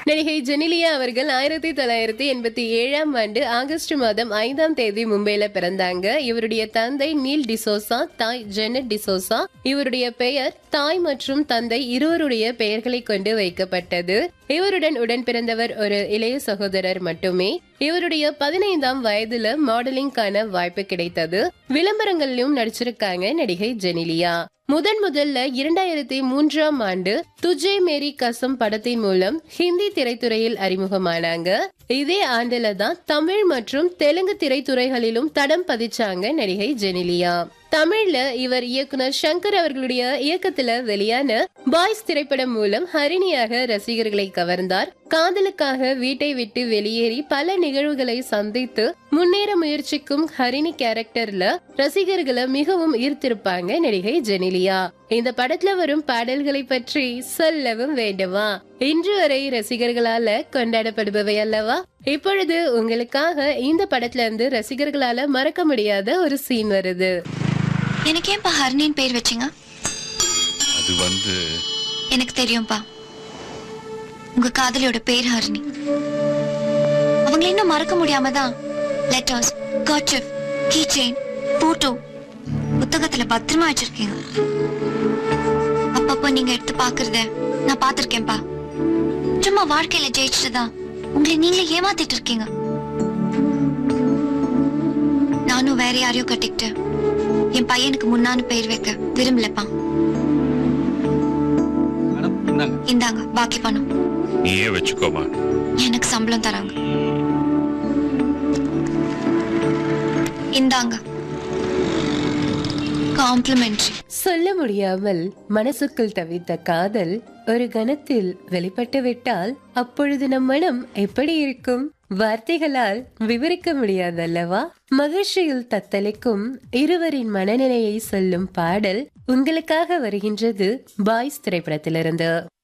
நடிகை ஜெனிலியா அவர்கள் ஆயிரத்தி தொள்ளாயிரத்தி எண்பத்தி ஏழாம் ஆண்டு ஆகஸ்ட் மாதம் ஐந்தாம் தேதி மும்பைல பிறந்தாங்க இவருடைய தந்தை நீல் டிசோசா தாய் ஜெனட் டிசோசா இவருடைய பெயர் தாய் மற்றும் தந்தை இருவருடைய பெயர்களை கொண்டு வைக்கப்பட்டது இவருடன் உடன் பிறந்தவர் ஒரு இளைய சகோதரர் மட்டுமே இவருடைய பதினைந்தாம் வயதுல மாடலிங்கான வாய்ப்பு கிடைத்தது விளம்பரங்களிலும் நடிச்சிருக்காங்க நடிகை ஜெனிலியா முதன் முதல்ல இரண்டாயிரத்தி மூன்றாம் ஆண்டு துஜே மேரி கசம் படத்தின் மூலம் ஹிந்தி திரைத்துறையில் அறிமுகமானாங்க இதே ஆண்டுல தான் தமிழ் மற்றும் தெலுங்கு திரைத்துறைகளிலும் தடம் பதிச்சாங்க நடிகை ஜெனிலியா தமிழ்ல இவர் இயக்குனர் சங்கர் அவர்களுடைய இயக்கத்துல வெளியான பாய்ஸ் திரைப்படம் மூலம் ஹரிணியாக ரசிகர்களை கவர்ந்தார் காதலுக்காக வீட்டை விட்டு வெளியேறி பல நிகழ்வுகளை சந்தித்து முன்னேற முயற்சிக்கும் ஹரிணி கேரக்டர்ல ரசிகர்களை மிகவும் ஈர்த்திருப்பாங்க நடிகை ஜெனிலியா இந்த படத்துல வரும் பாடல்களை பற்றி சொல்லவும் வேண்டுமா இன்று வரை ரசிகர்களால கொண்டாடப்படுபவை அல்லவா இப்பொழுது உங்களுக்காக இந்த படத்துல இருந்து ரசிகர்களால மறக்க முடியாத ஒரு சீன் வருது எனக்கு ஏன்பா ஹர்னின்னு பேர் வச்சீங்க அது வந்து எனக்கு தெரியும்பா உங்க காதலியோட பேர் ஹரிணி அவங்களை இன்னும் மறக்க முடியாம தான் letters kerchief key chain photo புத்தகத்துல பத்திரமா வச்சிருக்கீங்க அப்பப்போ நீங்க எடுத்து பாக்குறத நான் பாத்திருக்கேன்பா சும்மா வாழ்க்கையில ஜெயிச்சுட்டுதான் உங்களை நீங்களே ஏமாத்திட்டு இருக்கீங்க நானும் வேற யாரையோ கட்டிக்கிட்டு என் பையனுக்கு முன்னான்னு பெயர் வைக்க விரும்பலப்பா மேடம் இந்தாங்க இந்தாங்க பாக்கி பணம் நீயே வச்சுக்கோமா எனக்கு சம்பளம் தராங்க இந்தாங்க காம்ப்ளிமெண்ட்ரி சொல்ல முடியாமல் மனசுக்குள் தவித்த காதல் ஒரு கணத்தில் வெளிப்பட்டு விட்டால் அப்பொழுது நம் மனம் எப்படி இருக்கும் வார்த்தைகளால் விவரிக்க முடியாதல்லவா மகிழ்ச்சியில் தத்தளிக்கும் இருவரின் மனநிலையை சொல்லும் பாடல் உங்களுக்காக வருகின்றது பாய்ஸ் திரைப்படத்திலிருந்து